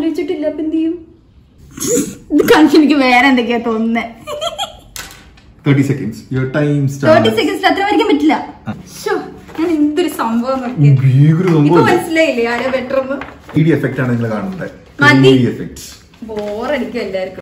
കഴിച്ചിട്ടില്ല അപ്പൊ എന്ത് ചെയ്യും ഇത് കണ്ടിട്ട് എനിക്ക് വേറെ എന്തൊക്കെയാ തോന്നുന്നത് തേർട്ടി സെക്കൻഡ്സ് യുവർ ടൈം തേർട്ടി സെക്കൻഡ്സിൽ അത്ര വരയ്ക്കാൻ പറ്റില്ല ശ്ശോ, ഞാൻ എന്തൊരു സംഭവം നോക്കി ഇപ്പൊ മനസ്സിലായില്ലേ ആരോ ബെറ്റർ എന്ന് ഇഡി എഫക്റ്റ് ആണ് നിങ്ങൾ കാണുന്നത് മതി. എഫക്റ്റ് ബോറടിക്കും എല്ലാവർക്കും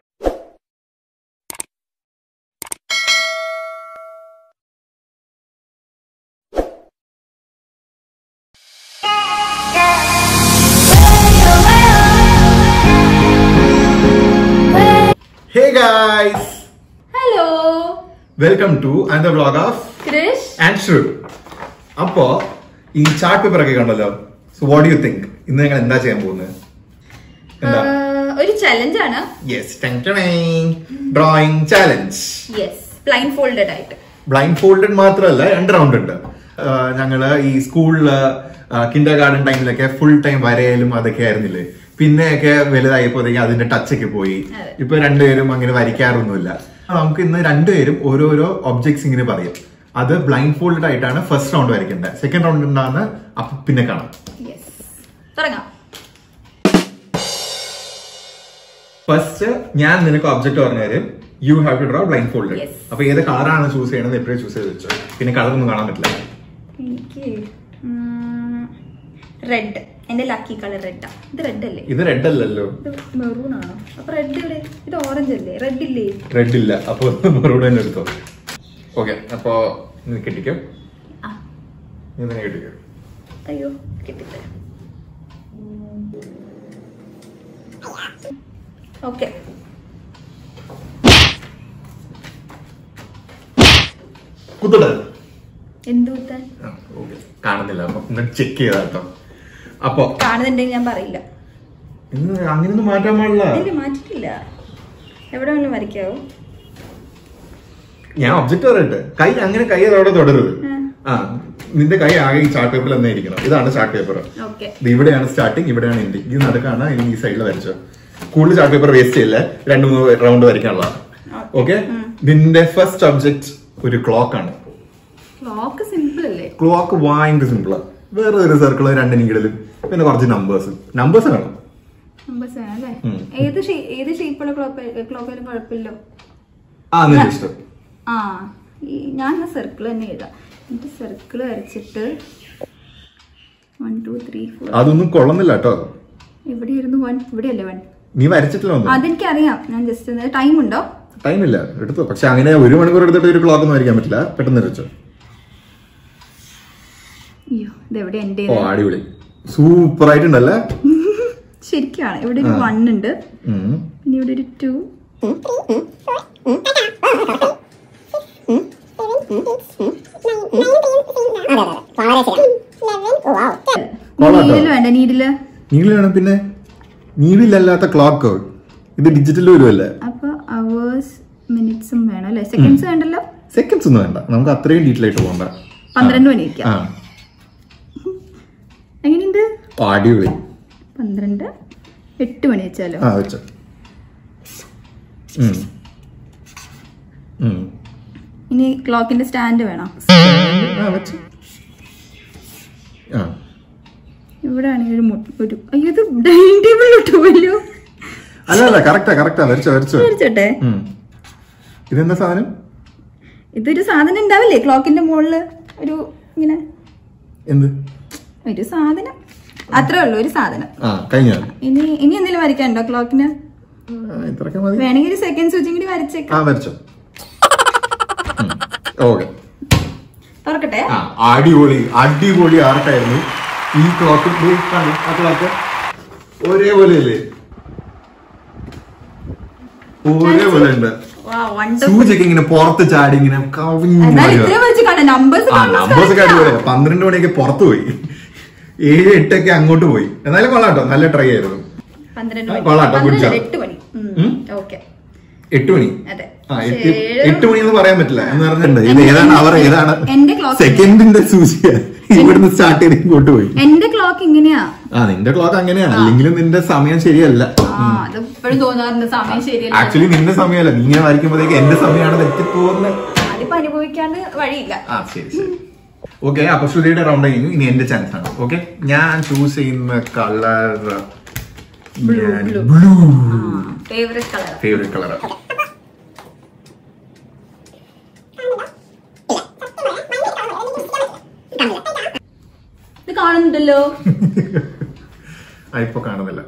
hey guys hello welcome to another vlog of Krish and sure അപ്പോ ഈ ചാർട്ട് പേപ്പർ ഒക്കെ കണ്ടല്ലോ സോ വാട്ട് യു തിങ്ക് ഇന്ന് ഞങ്ങൾ എന്താ ചെയ്യാൻ പോകുന്നത് എന്താ ഒരു ചലഞ്ച് ആണ് yes drawing challenge yes blindfolded ആയിട്ട് ബ്ലൈൻഡ് ഫോൾഡഡ് മാത്രമല്ല രണ്ട് റൗണ്ട് ഉണ്ട് ആഹ് ഞങ്ങള് ഈ സ്കൂളില് കിൻഡർ ഗാർഡൻ ടൈമിലൊക്കെ ഫുൾ ടൈം വരയലും അതൊക്കെ ആയിരുന്നില്ലേ പിന്നെയൊക്കെ വലുതായപ്പോഴത്തേക്ക് അതിന്റെ ടച്ച് ഒക്കെ പോയി അതെ. ഇപ്പൊ രണ്ടുപേരും അങ്ങനെ വരയ്ക്കാറൊന്നുമില്ല നമുക്ക് ഇന്ന് രണ്ടുപേരും ഓരോരോ ഒബ്ജക്ട്സ് ഇങ്ങനെ പറയും അത് ബ്ലൈൻഡ് ഫോൾഡഡ് ആയിട്ടാണ് ഫസ്റ്റ് റൗണ്ട് വരയ്ക്കേണ്ടത് സെക്കൻഡ് റൗണ്ട് ഉണ്ടാകുന്ന അപ്പൊ പിന്നെ കാണാം യെസ് തുടങ്ങാം ഫസ്റ്റ് ഞാൻ നിനക്ക് ഒബ്ജക്ട് പറഞ്ഞു തരും you have to draw blindfolded Yes. അപ്പൊ ഏത് കളറാണ് ചൂസ് ചെയ്യണത് എപ്പോഴും ചൂസ് ചെയ്ത് വെച്ചോ പിന്നെ കളർ ഒന്നും കാണാൻ പറ്റില്ല എനിക്ക് റെഡ് എന്റെ ലക്കി കളർ റെഡാ ഇത് റെഡ് അല്ലേ ഇത് റെഡ് അല്ലല്ലോ ഇത് മെറൂൺ ആണോ അപ്പൊ റെഡ് ഇവിടെ ഇത് ഓറഞ്ച് അല്ലേ റെഡ് ഇല്ലേ റെഡ് ഇല്ല അപ്പൊ മെറൂൺ തന്നെ എടുത്തോ ഓക്കെ അപ്പോ നീ കെട്ടിക്കോ ആ നീ തന്നെ കെട്ടിക്കോ അയ്യോ കിട്ടില്ല ഓക്കെ കുത്തട എന്ത് കുത്താൻ ഓക്കെ കാണുന്നില്ല അപ്പൊ എന്നിട്ട് ചെക്ക് ചെയ്താ കേട്ടോ അപ്പൊ കാണുന്നുണ്ടെങ്കിൽ ഞാൻ പറയില്ല ഇന്ന് അങ്ങനെയൊന്നും മാറ്റാൻ പാടില്ല ഇല്ല മാറ്റിട്ടില്ല എവിടെ വേണമെങ്കിലും വരയ്ക്കാവോ ഞാൻ ഒബ്ജക്ട് പറയട്ടെ കൈ അങ്ങനെ കൈ അതോടെ തുടരുത് ആ നിന്റെ കൈ ആകെ ഈ ചാർട്ട് പേപ്പറിൽ തന്നെ ഇരിക്കണം ഇതാണ് ചാർട്ട് പേപ്പർ ഓക്കെ ഇത് ഇവിടെയാണ് സ്റ്റാർട്ടിങ് ഇവിടെയാണ് എൻഡിങ് ഇത് നടുക്കാണ് ഇനി ഈ സൈഡിൽ വരച്ചോ കൂടുതൽ ചാർട്ട് പേപ്പർ വേസ്റ്റ് ചെയ്യില്ല രണ്ട് മൂന്ന് റൗണ്ട് വരയ്ക്കാനുള്ള ഓക്കെ നിന്റെ ഫസ്റ്റ് ഒബ്ജക്ട് ഒരു ക്ലോക്ക് ആണ് ക്ലോക്ക് സിമ്പിൾ അല്ലേ ക്ലോക്ക് ഭയങ്കര സിമ്പിളാ വേറെ ഒരു സർക്കിൾ രണ്ട് നീഡിലും പിന്നെ കുറച്ച് നമ്പേഴ്സ് നമ്പേഴ്സ് കാണും നമ്പേഴ്സ് വേണം അല്ലേ ഉം. ഏത് ഷേ- ഏത് ഷേപ്പുള്ള ക്ലോക്ക് ക്ലോക്ക് ആയാലും കുഴപ്പമില്ലോ ആ നിന്റെ ഇഷ്ടം ആ ഈ ഞാൻ സർക്കിൾ തന്നെ എഴുതാം എന്നിട്ട് സർക്കിൾ വരച്ചിട്ട് വൺ ടു ത്രീ ഫോർ അതൊന്നും കൊള്ളുന്നില്ല കേട്ടോ ഇവിടെ ഇരുന്ന് വൺ ഇവിടെ അല്ലേ വൺ നീ വരച്ചിട്ടില്ല ഒന്നും അതെനിക്കറിയാം ഞാൻ ജസ്റ്റ് ടൈം ഉണ്ടോ ടൈമില്ല എടുത്തു പക്ഷെ അങ്ങനെ ഒരു മണിക്കൂർ എടുത്തിട്ട് ഒരു ക്ലോക്ക് ഒന്നും വരയ്ക്കാൻ പറ്റില്ല പെട്ടെന്ന് വരച്ചോ അയ്യോ ഇത് എവിടെ എന്റെ ഓ അടിപൊളി സൂപ്പർ ആയിട്ടുണ്ടല്ലേ ശരിക്കാണ് ഇവിടെ ഒരു വൺ ഉണ്ട് ഉം. പിന്നെ ഇവിടെ ഒരു ടു കൊള്ളാട്ടോ. നീഡില് വേണ്ട നീഡില് നീഡിലാണ് പിന്നെ നീഡിലല്ലാത്ത ക്ലോക്ക് ഇത് ഡിജിറ്റൽ വരുമല്ലേ അപ്പൊ അവേഴ്സ് മിനിറ്റ്സും വേണം അല്ലെ സെക്കൻഡ്സ് വേണ്ടല്ലോ സെക്കൻഡ്സ് ഒന്നും വേണ്ട നമുക്ക് അത്രയും ഡീറ്റെയിൽ ആയിട്ട് പോകണ്ട പന്ത്രണ്ട് മണി വയ്ക്കാം ആ എങ്ങനെയുണ്ട് ഓ, അടിപൊളി പന്ത്രണ്ട് എട്ട് മണി വെച്ചാലോ ആ വെച്ചോ ഉം. ഉം. ഇനി ക്ലോക്കിന്റെ സ്റ്റാൻഡ് വേണം ആ വെച്ചോ ആ ഇവിടെ ആണെങ്കിൽ ഒരു മു- ഒരു അയ്യോ ഇത് ഡൈനിങ് ടേബിളിലോട്ട് പോയല്ലോ അല്ല അല്ല കറക്റ്റാ കറക്റ്റാ വരച്ചോ വരച്ചോ വിചാരിച്ചോട്ടെ ഉം. ഇതെന്താ സാധനം ഇതൊരു സാധനം ഉണ്ടാവില്ലേ ക്ലോക്കിന്റെ മുകളില് ഒരു ഇങ്ങനെ എന്ത് ഒരു സാധനം അത്രേ ഉള്ളൂ ഒരു സാധനം ആ കഴിഞ്ഞ ഇനി ഇനി എന്തെങ്കിലും വരയ്ക്കാനുണ്ടോ ക്ലോക്കിന് ഇത്രയൊക്കെ മതി വേണമെങ്കിൽ ഒരു സെക്കൻഡ് സ്വിച്ചും കൂടി വരച്ചേക്കാം ആ വരച്ചോ ഓക്കെ തുറക്കട്ടെ ആ അടിപൊളി അടിപൊളി ആർട്ടായിരുന്നു ഈ ക്ലോക്ക് ആ ക്ലോക്ക് ഒരേപോലെ അല്ലേ ഒരേപോലെ ഉണ്ട് സൂചിയൊക്കെ ഇങ്ങനെ പുറത്ത് ചാടി ഇങ്ങനെ കവിഞ്ഞു എന്നാൽ വരിക. ഇത്രയും വരച്ച് കാണാം നമ്പേഴ്സ് ആ നമ്പേഴ്സ് ഒക്കെ അടിപൊളിയാ പന്ത്രണ്ട് മണിയൊക്കെ പുറത്ത് പോയി ഏഴ് എട്ടൊക്കെ അങ്ങോട്ട് പോയി എന്നാലും കൊള്ളാം കേട്ടോ നല്ല ട്രൈ ആയിരുന്നു പന്ത്രണ്ട് ആ, മണി കൊള്ളാം കേട്ടോ, good പന്ത്രണ്ട് job. എട്ട് മണി ഉം? ഓക്കെ എട്ട് മണി അതെ ആ പക്ഷേ എട്ട് ഏഴ് എട്ട് മണി എന്ന് പറയാൻ പറ്റില്ല എന്ന് പറഞ്ഞിട്ടുണ്ട് ഇത് എന്റെ- ഏതാണ് അവർ ഏതാണ് എന്റെ clock സെക്കൻഡിന്റെ സൂചിയ ഇവിടുന്ന് സ്റ്റാർട്ട് ചെയ്ത് ഇങ്ങോട്ട് പോയി എന്റെ ക്ലോക്ക് ഇങ്ങനെയാ ആ നിന്റെ ക്ലോക്ക് അങ്ങനെയാ അല്ലെങ്കിലും നിന്റെ സമയം ശരിയല്ല ആ അത് ഇപ്പോഴും തോന്നാറുണ്ട് സമയം ശരിയല്ല ആക്ച്വലി നിന്റെ സമയമല്ല നീ ഇങ്ങനെ വരയ്ക്കുമ്പോഴത്തേക്ക് എന്റെ സമയമാണ് തെറ്റിപ്പോകുന്നത് അതിപ്പോ അനുഭവിക്കാണ്ട് വഴിയില്ല ആ ശരി ശരി ഓക്കെ അപ്പൊ ശ്രുതിയുടെ റൗണ്ട് കഴിഞ്ഞു ഇനി എന്റെ ചാൻസ് ആണ് ഓക്കെ ഞാൻ ചൂസ് ചെയ്യുന്ന കളർ ബ്ലൂ ഞാൻ blue blue favourite colour favourite colour ഇത് കാണുന്നുണ്ടല്ലോ ആ ഇപ്പൊ കാണുന്നില്ല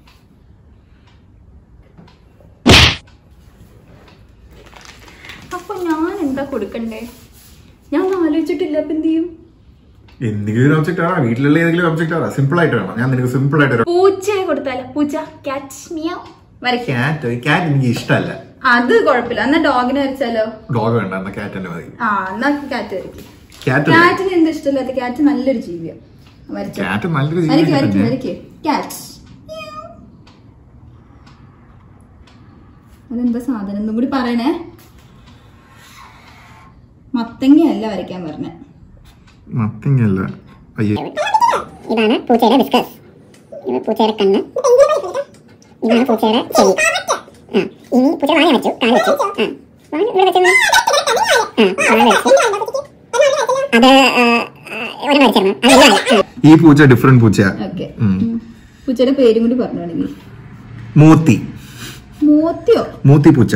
അപ്പൊ ഞാൻ എന്താ കൊടുക്കണ്ടേ ഞാൻ ഒന്ന് ആലോചിച്ചിട്ടില്ല അപ്പൊ എന്ത് ചെയ്യും എന്തെങ്കിലും ഒരു ഒബ്ജക്റ്റ് ആണോ വീട്ടിലുള്ള ഏതെങ്കിലും ഒബ്ജക്റ്റ് ആണോ സിമ്പിൾ ആയിട്ട് വേണം ഞാൻ നിനക്ക് സിമ്പിൾ ആയിട്ട് പൂച്ചയെ കൊടുത്താലോ പൂച്ച ക്യാറ്റ് മിയാവ് വരയ്ക്കാം ക്യാറ്റ് ക്യാറ്റ് എനിക്ക് ഇഷ്ടമല്ല അത് കുഴപ്പമില്ല എന്നാ ഡോഗിനെ വരച്ചാലോ ഡോഗ് വേണ്ട എന്നാ ക്യാറ്റ് തന്നെ മതി ആ എന്നാ ക്യാറ്റ് വരയ്ക്കും ക്യാറ്റ് ക്യാറ്റിന് എന്ത് ഇഷ്ടമില്ലാത്ത ക്യാറ്റ് നല്ലൊരു ജീവിയാണ് വരച്ചോ ക്യാറ്റ് നല്ലൊരു വരയ്ക്ക് ജീവി വരയ്ക്ക് തന്നെ വരയ്ക്ക് ക്യാറ്റ് അതെന്താ സാധനം ഒന്നും കൂടി പറയണേ മത്തങ്ങയല്ല വരയ്ക്കാൻ പറഞ്ഞ മത്തിങ്ങല്ല അയ്യോ ഇതാണ് പൂച്ചയുടെ വിസ്കസ് ഇത് പൂച്ചയുടെ കണ്ണ് ഇതാണ് പൂച്ചയുടെ ചെവി ആ ഇനി പൂച്ച വായ വെച്ചു കാല് വെച്ചു ആ വായ ഇവിടെ വെച്ചത് ആ വായ വെച്ചു അത് ആ, ആ, ഒരെണ്ണം വരച്ചിരുന്നു അത് ഇതാണ് ആ ഈ പൂച്ച ഡിഫറെന്റ് പൂച്ചയാ ഓക്കെ ഉം. പൂച്ചയുടെ പേരും കൂടി പറഞ്ഞോണെങ്കിൽ മൂത്തി മോത്തിയോ മൂത്തി പൂച്ച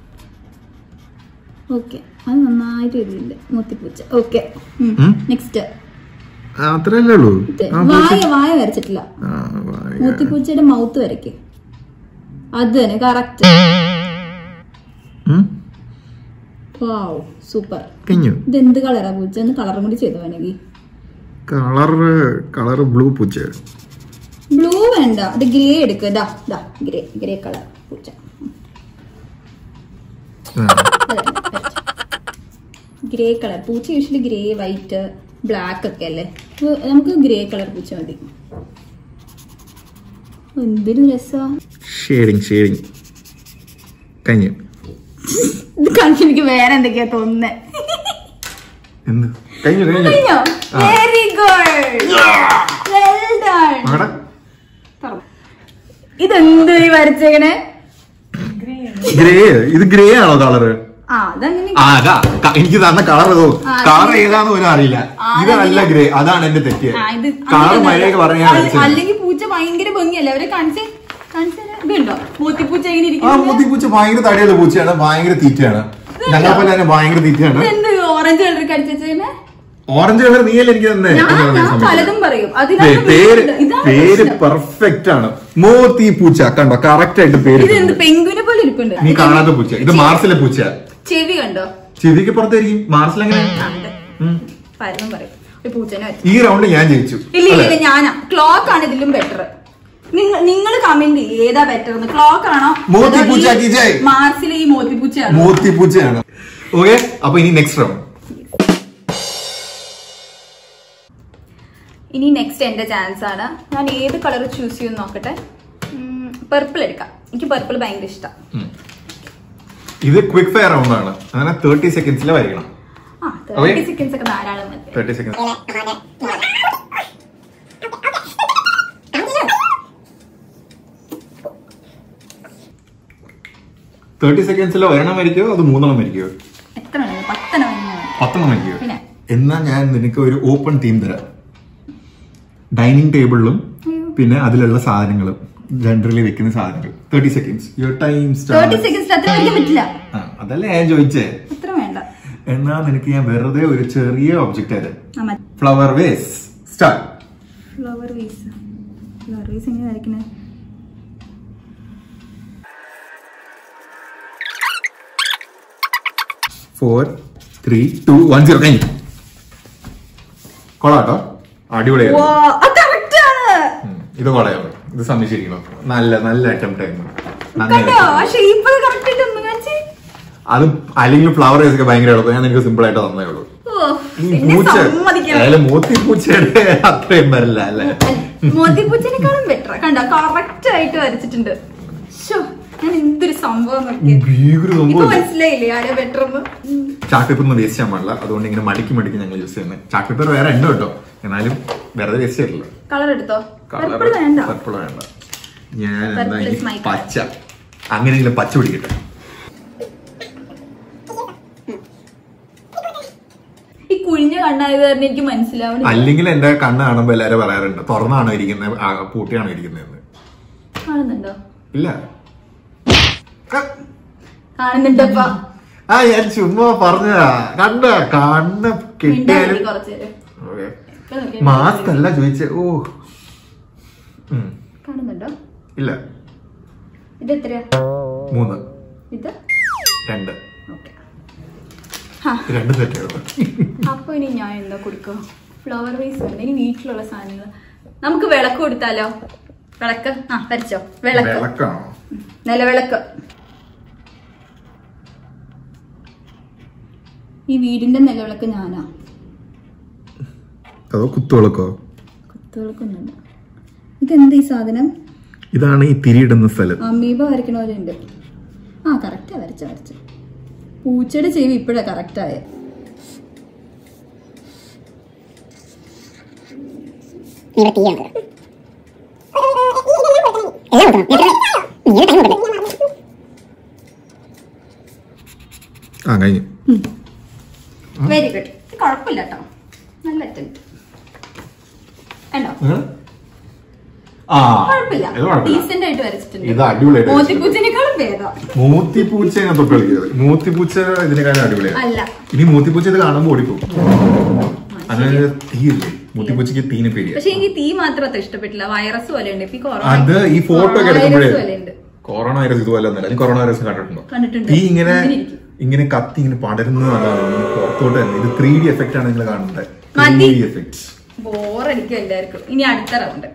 ഓക്കെ അത് നന്നായിട്ട് എഴുതിയില്ല മോത്തിപ്പൂച്ച ഓക്കെ ഉം. നെക്സ്റ്റ് ആ, അത്രയല്ലേ ഉള്ളൂ ആ, പൂച്ച- വായ വായ വരച്ചിട്ടില്ല ആ, വായ. മോത്തിപ്പൂച്ചയുടെ മൗത്ത് വരയ്ക്ക് അത് തന്നെ കറക്റ്റ് ഉം, വാവ് സൂപ്പർ കഴിഞ്ഞു ഇത് എന്ത് കളറാ പൂച്ച ഒന്ന് കളറും കൂടി ചെയ്തു വേണമെങ്കിൽ കളറ് കളറ് ബ്ലൂ പൂച്ച ബ്ലൂ വേണ്ട അത് ഗ്രേ എടുക്കുക ഇതാ ഇതാ ഗ്രേ ഗ്രേ കളർ പൂച്ച ആ, ഗ്രേ കളർ പൂച്ച യൂഷ്വലി ഗ്രേ വൈറ്റ് ബ്ലാക്ക് ഒക്കെ അല്ലേ അപ്പൊ നമുക്ക് ഗ്രേ കളർ പൂച്ച മതി എന്തൊരു രസാ ഷെയ്ഡിങ് ഷെയ്ഡിങ് കഴിഞ്ഞു ഇത് കണ്ടിട്ട് എനിക്ക് വേറെ എന്തൊക്കെയാ തോന്നുന്നേ എന്ത് കഴിഞ്ഞു കഴിഞ്ഞു കഴിഞ്ഞോ ആ. വെരി ഗുഡ് വെൽ ഡൺ അവിടെ ഇതെന്ത് ഈ വരച്ചേക്കണേ ഗ്രേ ഇത് ഗ്രേ ആണോ കളറ് ആ അതങ്ങനെ ആ അതാ ക- എനിക്ക് തന്ന കളർ ഏതോ ആ, കളർ ഏതാന്ന് പോലും അറിയില്ല ആ, ഇത് അതല്ല. നല്ല ഗ്രേ അതാണ് എന്റെ തെറ്റ് ആ, ഇത് കളർ അങ്ങനെ മഴയൊക്കെ പറഞ്ഞ ഞാൻ അല്ല- വരച്ചത്. അല്ലെങ്കിൽ പൂച്ച ഭയങ്കര ഭംഗിയല്ലേ അവരെ കാണിച്ച് കാണിച്ചു ഇതുണ്ടോ മൂത്തിപ്പൂച്ച എങ്ങനെ ആ ഇരിക്കുന്നത് മൂത്തിപ്പൂച്ച ഭയങ്കര തടിയുള്ള പൂച്ചയാണ് ഭയങ്കര തീറ്റയാണ് ഞങ്ങളെ പോലെ തന്നെ ഭയങ്കര തീറ്റയാണ് എന്ത് ഓറഞ്ച് കളർ കടിച്ചേനെ ഓറഞ്ച് കളർ നീയല്ലേ എനിക്ക് തന്നെ ഞാൻ എന്ന് പറഞ്ഞ ഞാൻ സമയത്ത്. പലതും പറയും ദേ, അതിനകത്ത് പേര് വീണ്ടും ഇതാണ് പേര് പ്രശ്നം. പെർഫെക്റ്റ് ആണ് മോത്തി പൂച്ച കണ്ടോ കറക്റ്റ് ആയിട്ട് പേര് ഇത് എന്ത് ഇട്ടിട്ടുണ്ട്. പെങ്കുനെ പോലെ ഇരിപ്പുണ്ട് നീ കാണാത്ത പൂച്ച ഇത് മാർസിലെ പൂച്ച ചെവി കണ്ടോ ചെവിക്ക് പുറത്തായിരിക്കും മാർസിൽ എങ്ങനെ ആ, ഉണ്ട്. പലതും പറയും ഒരു പൂച്ചനെ വെച്ച് ഈ റൗണ്ട് ഞാൻ ജയിച്ചു ഇല്ല ഇല്ല അല്ലേ? ഇല്ല ഞാനാ ക്ലോക്ക് ആണ് ഇതിലും ബെറ്റർ നിങ്ങൾ നിങ്ങൾ കമന്റ് ഏതാ ബെറ്റർ എന്ന് ക്ലോക്ക് ആണോ മോത്തിപ്പൂച്ച അതോ ഈ കി ജയ്. മാർസിലെ ഈ മോത്തിപ്പൂച്ചയാണോ മോത്തി പൂച്ചയാണ് ഓക്കെ അപ്പൊ ഇനി നെക്സ്റ്റ് റൗണ്ട് ഇനി നെക്സ്റ്റ് എന്റെ ചാൻസ് ആണ് ഞാൻ ഏത് കളർ ചൂസ് ചെയ്യും നോക്കട്ടെ പർപ്പിൾ എടുക്കാം എനിക്ക് പർപ്പിൾ ഭയങ്കര ഇഷ്ടം ഇത് ക്വിക്ക് ഫയർ റൗണ്ട് ആണ് അങ്ങനെ തേർട്ടി സെക്കൻഡ്സിൽ വരയ്ക്കണം ആ Okay. തേർട്ടി സെക്കൻഡ്സ് ഒക്കെ ധാരാളം മതി തേർട്ടി സെക്കൻഡ് തേർട്ടി സെക്കൻഡ്സിൽ ഒരെണ്ണം മരിക്കോ അത് മൂന്നെണ്ണം മരിക്കോ എത്ര വേണം പത്തെണ്ണം വേണം പത്തെണ്ണം മരിക്കോ പിന്നെ? എന്നാ ഞാൻ നിനക്ക് ഒരു ഓപ്പൺ തീം തരാം ഡൈനിങ് ടേബിളിലും അയ്യോ. പിന്നെ അതിലുള്ള സാധനങ്ങളും ജനറലി വെക്കുന്ന സാധനങ്ങൾ thirty seconds your time thirty seconds അത്ര വലിയ പറ്റില്ല അതല്ലേ ഞാൻ ചോദിച്ചേ അത്ര വേണ്ട എന്നാ നിനക്ക് ഞാൻ വെറുതെ ഒരു ചെറിയ ഒബ്ജക്റ്റ് തരാം ആ flower vase start flower vase flower vase എങ്ങനെ വരയ്ക്കണേ four three two one zero കഴിഞ്ഞു കൊള്ളാട്ടോ അടിപൊളിയായിരുന്നു വാ, അത് correct ആണ്. ഉം, ഇത് കൊള്ളായിരുന്നു ഇത് സമ്മതിച്ചിരിക്കണം നല്ല നല്ല അറ്റംപ്റ്റ് ആയിരുന്നു കണ്ടോ നന്നായി ആ ഷേപ്പ് കറക്റ്റ് ആയിട്ട് ഒന്ന് കാണിച്ചേ അത് അല്ലെങ്കിൽ ഫ്ലവർ വേസ് ഒക്കെ ഭയങ്കര എളുപ്പം ഞാൻ നിനക്ക് സിമ്പിൾ ആയിട്ട് തന്നേ ഉള്ളൂ ഓ, ഈ എന്നെ പൂച്ച സമ്മതിക്കണം. അതായത് മൂത്തി പൂച്ചയുടെ അത്രയും വരില്ല അല്ലേ മോത്തിപ്പൂച്ചനെക്കാളും ബെറ്റർ കണ്ടോ കറക്റ്റ് ആയിട്ട് വരച്ചിട്ടുണ്ട് ശ്ശോ, ഞാൻ എന്തൊരു സംഭവം നോക്കിയത് ഭീകര ഇപ്പൊ സംഭവം മനസ്സിലായില്ലേ ആരെ ബെറ്റർ എന്ന് ചാക്ക് പേപ്പർ ഒന്നും വേസ്റ്റ് ചെയ്യാൻ പാടില്ല അതുകൊണ്ട് ഇങ്ങനെ മടിക്ക് മടിക്ക് ഞങ്ങൾ യൂസ് ചെയ്യുന്നത് ചാക്ക് പേപ്പർ വേറെ ഉണ്ട് കേട്ടോ എന്നാലും വെറുതെ വേസ്റ്റ് ചെയ്തിട്ടില്ല കളർ എടുത്തോ കളർ പർപ്പിൾ വേണ്ട പർപ്പിൾ വേണ്ട ഞാൻ എന്താ Purple is ഇനി my colour. പച്ച അങ്ങനെയെങ്കിലും പച്ച പിടിക്കട്ടെ ഈ കുഴിഞ്ഞ കണ്ണായത് കാരണം എനിക്ക് മനസ്സിലാവണില്ല അല്ലെങ്കിൽ എന്റെ കണ്ണ് കാണുമ്പോ എല്ലാരും പറയാറുണ്ട് തുറന്നാണോ ഇരിക്കുന്നത് ആ, പൂട്ടിയാണോ ഇരിക്കുന്നതെന്ന് കാണുന്നുണ്ടോ ഇല്ല ആ, കാണുന്നുണ്ടപ്പാ ആ ഞാൻ ചുമ്മാ പറഞ്ഞതാ കണ്ട കണ്ണ് കിട്ടിയാലും കുറച്ചു നേരം ഓക്കേ. ഇപ്പൊ നോക്കിയേ. മാസ്ക് അല്ല ചോദിച്ചേ ഓ ഉം. കാണുന്നുണ്ടോ ഇല്ല ഇത് എത്രയാ മൂന്ന് ഇത് രണ്ട് ഓക്കെ രണ്ട് തെറ്റുകൾ അപ്പൊ ഇനി ഞാൻ എന്താ കൊടുക്കുക ഫ്ലവർ വേസ് ഉണ്ട് ഇനി വീട്ടിലുള്ള സാധനങ്ങൾ നമുക്ക് വിളക്ക് കൊടുത്താലോ വിളക്ക് ആ വരച്ചോ വിളക്ക് വിളക്കാണോ നിലവിളക്ക് ഈ വീടിന്റെ നിലവിളക്ക് ഞാനാ അതോ കുത്തുവിളക്കോ കുത്തുവിളക്കൊന്നുണ്ട് ഇതെന്ത് ഈ സാധനം ഇതാണ് ഈ തിരിയിടുന്ന സ്ഥലം അമീബ വരയ്ക്കണ പോലെ ഉണ്ട് ആ കറക്റ്റാ വരച്ച വരച്ച പൂച്ചയുടെ ചെവി ഇപ്പോഴാ കറക്റ്റായ ഇവിടെ തീയാണ് എല്ലാം കൊടുക്കണം നീ ടൈം കൊടുക്കണ്ടേ ആ കഴിഞ്ഞു വെരി ഗുഡ് കുഴപ്പമില്ല കേട്ടോ നല്ല അറ്റൻറ്റ് കണ്ടോ ആ കുഴപ്പമില്ല ഇത് കുഴപ്പമില്ല ഡീസെന്റ് ആയിട്ട് വരച്ചിട്ടുണ്ട് ഇത് അടിപൊളിയായിട്ട് മോത്തിപ്പൂച്ചിനേക്കാളും ഭേദം മൂത്തിപ്പൂച്ചയാണ് തൊട്ട് കളിക്കുന്നത് മൂത്തിപ്പൂച്ച ഇതിനെക്കാളും അടിപൊളിയാണ് അല്ല ഇനി മൂത്തിപ്പൂച്ച ഇത് കാണുമ്പോൾ ഓടിക്കും അങ്ങനെ തീയില്ലേ മൂത്തിപ്പൂച്ചക്ക് തീനെ പേടിയാ പക്ഷെ എനിക്ക് തീ മാത്രം അത്ര ഇഷ്ടപ്പെട്ടില്ല വൈറസ് പോലെ ഉണ്ട് ഇപ്പൊ ഈ അത് ഈ ഫോട്ടോ ഒക്കെ എടുക്കുമ്പോഴേ പോലെ ഉണ്ട് കൊറോണ വൈറസ് ഇതുപോലെ ഒന്നല്ല നീ കൊറോണ വൈറസ് കണ്ടിട്ടുണ്ടോ കണ്ടിട്ടുണ്ട്. തീ ഇങ്ങനെ ഇങ്ങനെ ഇരിക്കും. ഇങ്ങനെ കത്തി ഇങ്ങനെ പടരുന്നതാണ് പുറത്തോട്ട് തന്നെ ഇത് ത്രീ ഡി എഫക്റ്റ് ആണ് നിങ്ങൾ കാണുന്നത് ത്രീ മതി. ഡി എഫക്റ്റ് ബോറടിക്കും എല്ലാവർക്കും ഇനി അടുത്ത റൗണ്ട്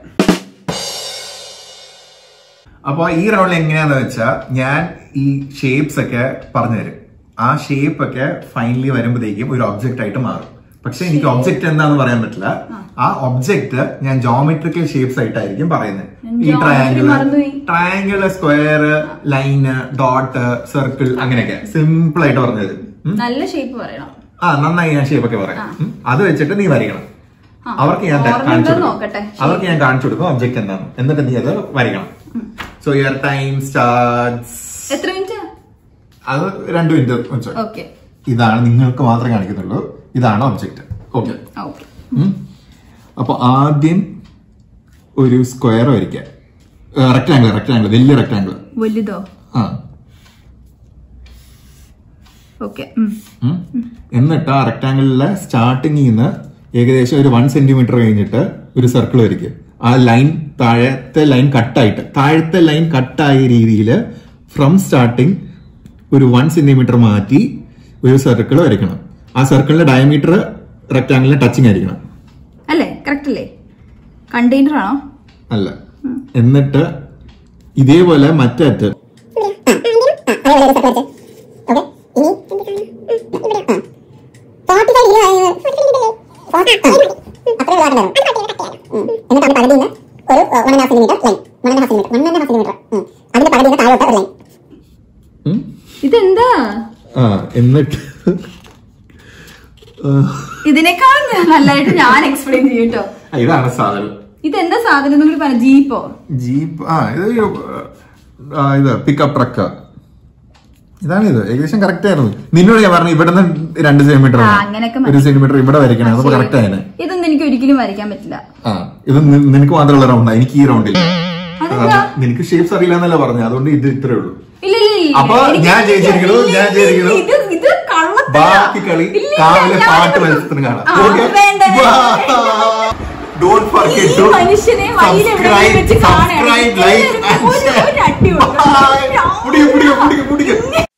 അപ്പൊ ഈ റൗണ്ടിൽ എങ്ങനെയാന്ന് വെച്ചാൽ ഞാൻ ഈ ഷേപ്സ് ഒക്കെ പറഞ്ഞുതരും ആ ഷേപ്പ് ഒക്കെ ഫൈനലി വരുമ്പോഴത്തേക്കും ഒരു ഒബ്ജക്റ്റ് ആയിട്ട് മാറും പക്ഷെ എനിക്ക് ഒബ്ജക്റ്റ് എന്താന്ന് പറയാൻ പറ്റില്ല ആ ഒബ്ജക്റ്റ് ഞാൻ ജോമെട്രിക്കൽ ഷേപ്സ് ആയിട്ടായിരിക്കും പറയുന്നത് ഈ Geometry ട്രയാങ്കിൾ മറന്നുപോയി. Triangle square line dot circle അങ്ങനെയൊക്കെ സിമ്പിൾ ആയിട്ട് പറഞ്ഞത് ഉം. നല്ല ഷേപ്പ് പറയണം ആ നന്നായി ഞാൻ ഷേപ്പ് ഒക്കെ പറയാം ഉം. അത് വെച്ചിട്ട് നീ വരയ്ക്കണം ആ. അവർക്ക് ഞാൻ ഓർമ്മ കാണിച്ചു ഉണ്ടോ കൊടുക്കും നോക്കട്ടെ. അവർക്ക് ഞാൻ കാണിച്ചു കൊടുക്കും ഒബ്ജക്റ്റ് എന്താണ് എന്നിട്ട് നീ അത് വരയ്ക്കണം സോ യുവർ ടൈം സ്റ്റാർട്ട്സ് എത്ര മിനിറ്റ് അത് രണ്ടു മിനിറ്റ് വെച്ചോ ഓക്കെ ഇതാണ് നിങ്ങൾക്ക് മാത്രമേ കാണിക്കുന്നുള്ളൂ ഇതാണ് ഒബ്ജക്റ്റ് ഓക്കെ ഓക്കെ അപ്പൊ ആദ്യം ഒരു സ്ക്വയർ വരയ്ക്കുക റെക്ടാങ്കിൾ റെക്ടാങ്കിൾ വലിയ റെക്ടാങ്കിൾ വലുതോ ആ ഓക്കെ ഉം. എന്നിട്ട് ആ റെക്ടാങ്കിളിലെ സ്റ്റാർട്ടിങ്ങിൽ നിന്ന് ഏകദേശം ഒരു വൺ സെന്റിമീറ്റർ കഴിഞ്ഞിട്ട് ഒരു സർക്കിൾ വരയ്ക്കുക ആ ലൈൻ താഴത്തെ ലൈൻ കട്ടായിട്ട് താഴത്തെ ലൈൻ കട്ടായ രീതിയിൽ ഫ്രം സ്റ്റാർട്ടിങ് ഒരു വൺ സെന്റിമീറ്റർ മാറ്റി ഒരു സർക്കിൾ വരയ്ക്കണം ആ സർക്കിളിന്റെ ഡയമീറ്റർ റെക്ടാങ്കിളിന് ടച്ചിങ് ആയിരിക്കണം അല്ലേ കറക്റ്റ് അല്ലേ കണ്ടെയ്നർ ആണോ അല്ല എന്നിട്ട് ഇതേപോലെ മറ്റേ അറ്റ് ഉം? ഇതെന്താ ആ എന്നിട്ട് ആ, ഇതിനേക്കാൾ നല്ലതായിട്ട് ഞാൻ എക്സ്പ്ലെയിൻ ചെയ്യും കേട്ടോ ഇതാണ് സാധനം ഇതെന്താ സാധനം എന്ന് കൂടി പറഞ്ഞ ജീപ്പോ ജീപ്പ് ആ ഇത് ഒരു, ആ, ഇത് പിക്കപ്പ് ട്രക്ക് ഇതാണ് ഇത് ഏകദേശം കറക്റ്റ് ആയിരുന്നു നിന്നോട് ഞാൻ പറഞ്ഞു ഇവിടെ നിന്ന് രണ്ട് സെന്റിമീറ്റർ ആ, അങ്ങനെയൊക്കെ മതി. ഒരു സെന്റിമീറ്റർ ഇവിടെ വരയ്ക്കണം അപ്പൊ കറക്റ്റ് ആയനെ ഇതൊന്നും എനിക്ക് ഒരിക്കലും വരയ്ക്കാൻ പറ്റില്ല ആ ഇത് നി- നിനക്ക് മാത്രമുള്ള റൗണ്ടാ എനിക്ക് ഈ റൗണ്ടിൽ അതെന്താ? നിനക്ക് ഷേപ്സ് അറിയില്ല എന്നല്ല പറഞ്ഞു അതുകൊണ്ട് ഇത് ഇത്രേ ഉള്ളൂ ഇല്ല ഇല്ല ഇല്ല അപ്പൊ എനിക്ക് ഞാൻ ജയിച്ചിരിക്കുന്നു, ഇല്ല, ഞാൻ ഇല്ല, ജയിച്ചിരിക്കുന്നു. ഇത് ഇത് കള്ളത്തരാ. ബാക്കി കളി ഇല്ല, ഇല്ല, രാവിലെ ഞാൻ പാട്ട് ഇത് മത്സരത്തിന് കാണാം ആ, Okay? വേണ്ട, വേണ്ട, Bye. Don't forget ഈ to മനുഷ്യനെ വഴിയിൽ എവിടെയെങ്കിലും വെച്ച് subscribe, കാണുകയാണ്. subscribe, like, and ഒരു- share. ഒരു അടി കൊടുക്കണം. Bye. പിടിക്ക്, പിടിക്ക്, പിടിക്ക്, പിടിക്ക്.